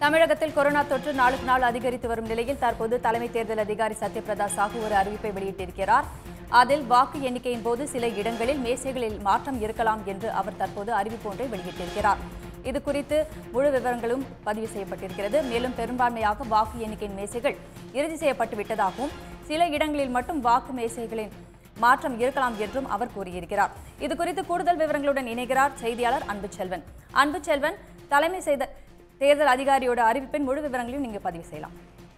தமிழகத்தில் கொரோனா தொற்று நாளுக்கு நாள் அதிகரித்து வரும் நிலையில் தற்போது தலைமை தேர்தல் அதிகாரி சத்யபிரதா சாஹூ ஒரு அறிவிப்பை வெளியிட்டிருக்கிறார் அதில் வாக்கு எண்ணிக்கையின் போது சில இடங்களில் மேசைகளில் மாற்றம் இருக்கலாம் என்று அவர் தற்போது அறிவிப்பு ஒன்றை வெளியிட்டிருக்கிறார் இது குறித்து முழு விவரங்களும் பதிவு செய்யப்பட்டிருக்கிறது மேலும் பெரும்பான்மையாக வாக்கு எண்ணிக்கையின் மேசைகள் இறுதி செய்யப்பட்டு விட்டதாகவும் சில இடங்களில் மட்டும் வாக்கு மேசைகளின் மாற்றம் இருக்கலாம் என்றும் அவர் கூறியிருக்கிறார் இது குறித்து கூடுதல் விவரங்களுடன் இணைகிறார் செய்தியாளர் அன்புச்செல்வன் அன்புச்செல்வன் தலைமை செய்த தேர்தல் அதிகாரியோட அறிவிப்பின் முழு விவரங்களையும் நீங்க பதிவு செய்யலாம்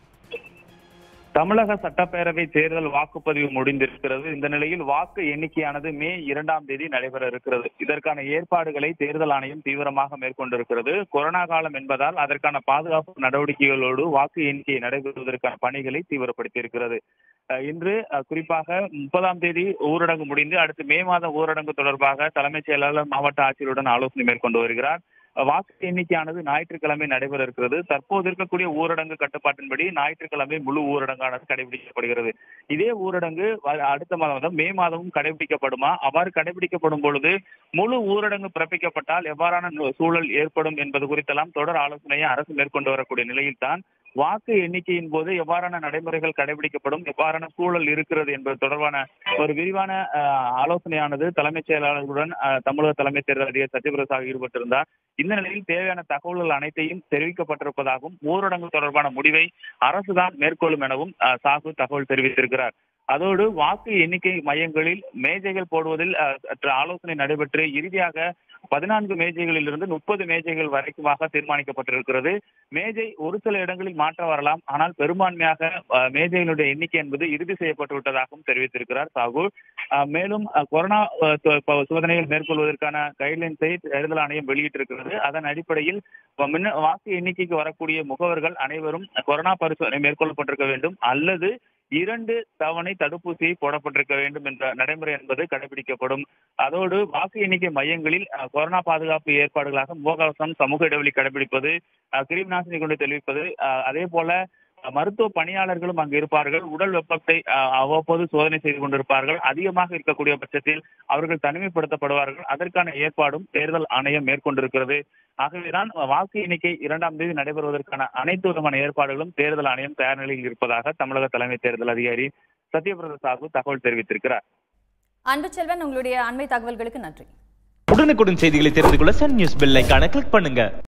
தமிழக சட்டப்பேரவை தேர்தல் வாக்குப்பதிவு முடிந்திருக்கிறது இந்த நிலையில் வாக்கு எண்ணிக்கையானது மே இரண்டாம் தேதி நடைபெற இருக்கிறது இதற்கான ஏற்பாடுகளை தேர்தல் ஆணையம் தீவிரமாக மேற்கொண்டிருக்கிறது கொரோனா காலம் என்பதால் அதற்கான பாதுகாப்பு நடவடிக்கைகளோடு வாக்கு எண்ணிக்கை நடைபெறுவதற்கான பணிகளை தீவிரப்படுத்தியிருக்கிறது அஹ் இன்று அஹ், குறிப்பாக முப்பதாம் தேதி ஊரடங்கு முடிந்து அடுத்து மே மாத ஊரடங்கு தொடர்பாக தலைமைச் செயலாளர் மாவட்ட ஆட்சியருடன் ஆலோசனை மேற்கொண்டு வருகிறார் வாக்கு எண்ணிக்கையானது ஞாயிற்றுக்கிழமை நடைபெற இருக்கிறது தற்போது இருக்கக்கூடிய ஊரடங்கு கட்டுப்பாட்டின்படி ஞாயிற்றுக்கிழமை முழு ஊரடங்கானது கடைபிடிக்கப்படுகிறது இதே ஊரடங்கு வ- அடுத்த மாதம் மே மாதமும் கடைபிடிக்கப்படுமா அவ்வாறு கடைபிடிக்கப்படும் பொழுது முழு ஊரடங்கு பிறப்பிக்கப்பட்டால் எவ்வாறான நு- சூழல் ஏற்படும் என்பது குறித்தெல்லாம் தொடர் ஆலோசனையை அரசு மேற்கொண்டு வரக்கூடிய நிலையில்தான் வாக்கு எண்ணிக்கையின் போது எவ்வாறான நடைமுறைகள் கடைபிடிக்கப்படும் எவ்வாறான சூழல் இருக்கிறது என்பது தொடர்பான ஒரு விரிவான அஹ், ஆலோசனையானது தலைமைச் செயலாளர்களுடன் அஹ், தமிழக தலைமை தேர்தல் அதிகாரி சத்யபிரசாத் ஈடுபட்டிருந்தார் இந்த நிலையில் தேவையான தகவல்கள் அனைத்தையும் தெரிவிக்கப்பட்டிருப்பதாகவும் ஊரடங்கு தொடர்பான முடிவை அரசுதான் மேற்கொள்ளும் எனவும் அஹ், சாகு தகவல் தெரிவித்திருக்கிறார் அதோடு வாக்கு எண்ணிக்கை மையங்களில் மேஜைகள் போடுவதில் அஹ், சற்று ஆலோசனை நடைபெற்று இறுதியாக பதினான்கு மேஜைகளில் இருந்து முப்பது மேஜைகள் வரைக்குமாக தீர்மானிக்கப்பட்டிருக்கிறது மேஜை ஒரு சில இடங்களில் மாற்றம் வரலாம் ஆனால் பெரும்பான்மையாக அஹ், மேஜைகளுடைய எண்ணிக்கை என்பது இறுதி செய்யப்பட்டு விட்டதாகவும் தெரிவித்திருக்கிறார் சாகு அஹ், மேலும் அஹ், கொரோனா அஹ், சோ- ப- சோதனைகள் மேற்கொள்வதற்கான கைட்லைன்ஸை தேர்தல் ஆணையம் வெளியிட்டிருக்கிறது அதன் அடிப்படையில் இப்ப முன்ன- வாக்கு எண்ணிக்கைக்கு வரக்கூடிய முகவர்கள் அனைவரும் கொரோனா பரிசோதனை மேற்கொள்ளப்பட்டிருக்க வேண்டும் அல்லது இரண்டு தவணை தடுப்பூசியை போடப்பட்டிருக்க வேண்டும் என்ற நடைமுறை என்பது கடைபிடிக்கப்படும் அதோடு வாக்கு எண்ணிக்கை மையங்களில் அஹ், கொரோனா பாதுகாப்பு ஏற்பாடுகளாக முகக்கவசம் சமூக இடைவெளி கடைபிடிப்பது அஹ், கிருமி நாசினி கொண்டு தெளிவிப்பது அஹ், அதே போல அஹ், மருத்துவ பணியாளர்களும் அங்கு இருப்பார்கள் உடல் வெப்பத்தை அஹ், அவ்வப்போது சோதனை செய்து கொண்டிருப்பார்கள் அதிகமாக இருக்கக்கூடிய பட்சத்தில் அவர்கள் தனிமைப்படுத்தப்படுவார்கள் அதற்கான ஏற்பாடும் தேர்தல் ஆணையம் மேற்கொண்டிருக்கிறது ஆகவேதான் வாக்கு எண்ணிக்கை இரண்டாம் தேதி நடைபெறுவதற்கான அனைத்து விதமான ஏற்பாடுகளும் தேர்தல் ஆணையம் தயார் நிலையில் இருப்பதாக தமிழக தலைமை தேர்தல் அதிகாரி சத்யபிரத சாகு தகவல் தெரிவித்திருக்கிறார் அன்புச்செல்வன் உங்களுடைய அண்மை தகவல்களுக்கு நன்றி உடனுக்குடன் செய்திகளை தெரிந்து கொள்ள சன் நியூஸ் பெல் ஐகானை கிளிக் பண்ணுங்க